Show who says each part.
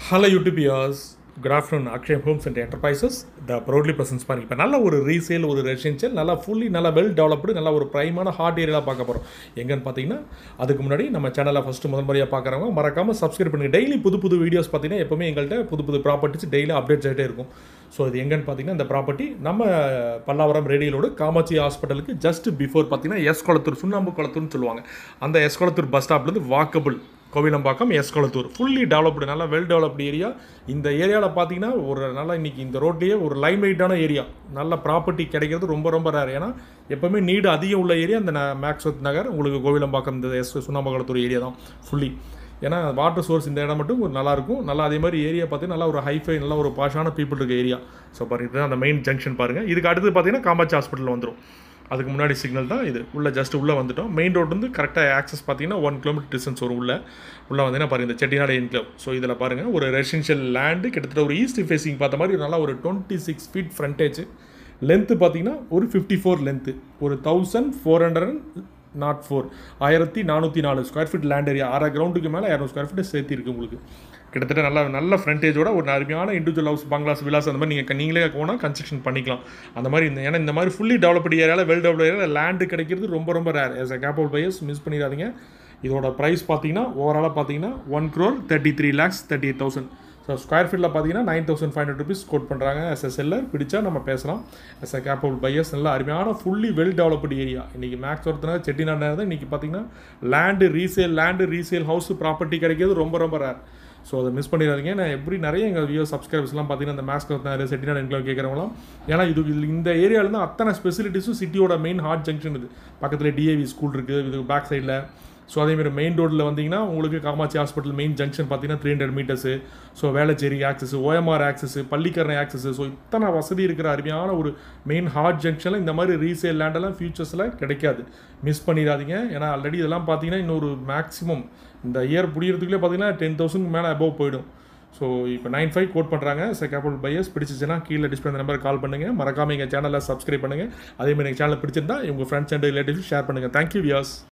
Speaker 1: hello YouTubians good afternoon Akshay homes and enterprises the proudly persons பாருங்க இப்போ நல்ல ஒரு ரீசேல் ஒரு ரெசிடென்ஷியல் நல்லா ஃபுல்லி நல்லா வெல் டெவலப்டு நல்ல ஒரு ப்ரைமான ஹார்ட் ஏரியாவில் பார்க்க போகிறோம் எங்கன்னு பார்த்தீங்கன்னா அதுக்கு முன்னாடி நம்ம சேனலை ஃபஸ்ட்டு முதல் முறையாக பார்க்குறவங்க மறக்காமல் சப்ஸ்கிரைப் பண்ணுங்கள் டெய்லி புது புது வீடியோஸ் பார்த்தீங்கன்னா எப்போவுமே எங்கள்கிட்ட புது புது ப்ராப்பர்ட்டிஸ் டெய்லி அப்டேட்ஸ் ஆகிட்டே இருக்கும் ஸோ இது எங்கன்னு பார்த்தீங்கன்னா இந்த ப்ராப்பர்ட்டி நம்ம பல்லாவரம் ரேடியலோடு காமாட்சி ஹாஸ்பிட்டலுக்கு ஜஸ்ட் பிஃபோர் பார்த்தீங்கன்னா எஸ் குளத்தூர் சுண்ணாம்பு குளத்தூர்னு சொல்லுவாங்க அந்த எஸ் குளத்தூர் பஸ் ஸ்டாப்லேருந்து walkable Kovilambakkam S Kulathur fully developed நல்லா வெல் டெவலப்டு ஏரியா இந்த ஏரியாவில் பார்த்தீங்கன்னா ஒரு நல்லா இன்னைக்கு இந்த ரோட்லேயே ஒரு லைம் லைட்டான ஏரியா நல்ல ப்ராப்பர்ட்டி கிடைக்கிறது ரொம்ப ரொம்ப ரேர் ஏன்னா எப்போவுமே நீடு அதிகம் உள்ள ஏரியா இந்த மேக்ஸ்வத் நகர் உங்களுக்கு கோவிலம்பாக்கம் இந்த எஸ் சுண்ணாம்பகுளத்தூர் ஏரியா தான் ஃபுல்லி ஏன்னா வாட்டர் சோர்ஸ் இந்த இடம் மட்டும் ஒரு நல்லா இருக்கும் நல்லா அதே மாதிரி ஏரியா பார்த்தீங்கன்னா நல்லா ஒரு ஹைஃபை நல்ல ஒரு பாஷான பீப்புள் இருக்க ஏரியா ஸோ பாருங்க இதுதான் அந்த மெயின் ஜங்ஷன் பாருங்கள் இதுக்கு அடுத்து பார்த்தீங்கன்னா காமாட்சி ஹாஸ்பிட்டல் வந்துடும் அதுக்கு முன்னாடி சிக்னல் தான் இது உள்ளே ஜஸ்ட் உள்ளே வந்துட்டோம் மெயின் ரோடு வந்து கரெக்டாக ஆக்சஸ் பார்த்தீங்கன்னா ஒன் கிலோமீட்டர் டிஸ்டன்ஸ் வரும் உள்ள உள்ளே வந்தீங்கன்னா பாருங்கள் இந்த செட்டிநாடு என்க்ளவ் ஸோ இதில் பாருங்கள் ஒரு ரெசிடென்ஷியல் லேண்டு கிட்டத்தட்ட ஒரு ஈஸ்ட் ஃபேஸிங் பார்த்த மாதிரி நல்லா ஒரு twenty six feet frontage length பார்த்தீங்கன்னா ஒரு ஃபிஃப்டி ஃபோர் லென்த்து ஒரு thousand four hundred nought four ஆயிரத்தி நானூற்றி நாலு ஸ்கொயர் ஃபீட் லேண்ட் ஏரியா அரை கிரவுண்டுக்கு மேலே இரநூறு ஸ்கொயர் ஃபீட் சேர்த்து இருக்குது உங்களுக்கு கிட்டத்தட்ட நல்ல நல்ல ஃப்ரண்டேஜோட ஒரு அருமையான இண்டிவிஜுவல் ஹவுஸ் பங்களாஸ் விலாஸ் அந்த மாதிரி நீங்கள் நீங்களே போனால் கன்ஸ்ட்ரக்ஷன் பண்ணிக்கலாம் அந்த மாதிரி இந்த ஏன்னா இந்த மாதிரி ஃபுல்லி டெவலப்டு ஏரியாவில் வெல் டெவலப் ஏரியாவில் லேண்டு கிடைக்கிறது ரொம்ப ரொம்ப rare yes a capable buyers miss பண்ணிடாதீங்க இதோட ப்ரைஸ் பார்த்தீங்கன்னா ஓவராலாக பார்த்தீங்கன்னா one crore thirty three lakhs thirty eight thousand so square ஃபீட்டில் பார்த்தீங்கன்னா nine thousand five hundred rupees quote பண்ணுறாங்க எஸ் எஸ் செல்லர் பிடிச்சா நம்ம பேசலாம் எஸ் அ கேப்பபிள் பையர்ஸ் நல்ல அருமையான ஃபுல்லி வெல் டெவலப்டு ஏரியா இன்றைக்கி மேக்ஸ் ஒருத்தனாக செட்டிநாடு தான் இன்றைக்கி பார்த்தீங்கன்னா land resale land resale house property கிடைக்கிறது ரொம்ப ரொம்ப ரேர் ஸோ அதை மிஸ் பண்ணிடாதீங்க நான் எப்படி நிறைய எங்கள் வியூ சப்ஸ்கிரைபர்ஸ்லாம் பார்த்தீங்கன்னா இந்த மேக்ஸ் நிறைய செட்டிநாடு என்க்ளோ கேட்குறவங்களாம் ஏன்னா இது இது இந்த ஏரியாவிலேருந்து அத்தனை ஸ்பெசிலிட்டிஸும் சிட்டியோட மெயின் ஹார்ட் ஜங்ஷன் இது பக்கத்தில் டிஏவி ஸ்கூல் இருக்குது இது பேக் சைடில் ஸோ அதேமாதிரி மெயின் ரோட்டில் வந்தீங்கன்னா உங்களுக்கு காமாட்சி ஹாஸ்பிட்டல் மெயின் ஜங்ஷன் பார்த்தீங்கன்னா three hundred metres so Velachery access OMR access Pallikaranai access so இத்தனை வசதி இருக்கிற அருமையான ஒரு மெயின் ஹார்ட் ஜங்ஷனில் இந்த மாதிரி ரீசேல் லேண்டெல்லாம் ஃபியூச்சர்ஸில் கிடைக்காது மிஸ் பண்ணிடாதீங்க ஏன்னா ஆல்ரெடி இதெல்லாம் பார்த்தீங்கன்னா இன்னொரு மேக்ஸிமம் இந்த இயர் புரியறதுக்குள்ளே பார்த்தீங்கன்னா டென் தௌசண்ட் மேலே அபவ் போயிடும் ஸோ இப்போ நைன் ஃபைவ் கோட் பண்ணுறாங்க ஸோ கேபிள் பையர்ஸ் பிடிச்சிச்சுன்னா கீழே டிஸ்பிளே அந்த நம்பர் கால் பண்ணுங்கள் மறக்காமல் எங்கள் சேனலில் சப்ஸ்கிரைப் பண்ணுங்கள் அதேமாதிரி எங்கள் சேனல் பிடிச்சிருந்தா உங்கள் ஃப்ரெண்ட்ஸ் அண்ட் ரிலேட்டிவ்ஸ் ஷேர் பண்ணுங்கள் தேங்க்யூ வியாஸ்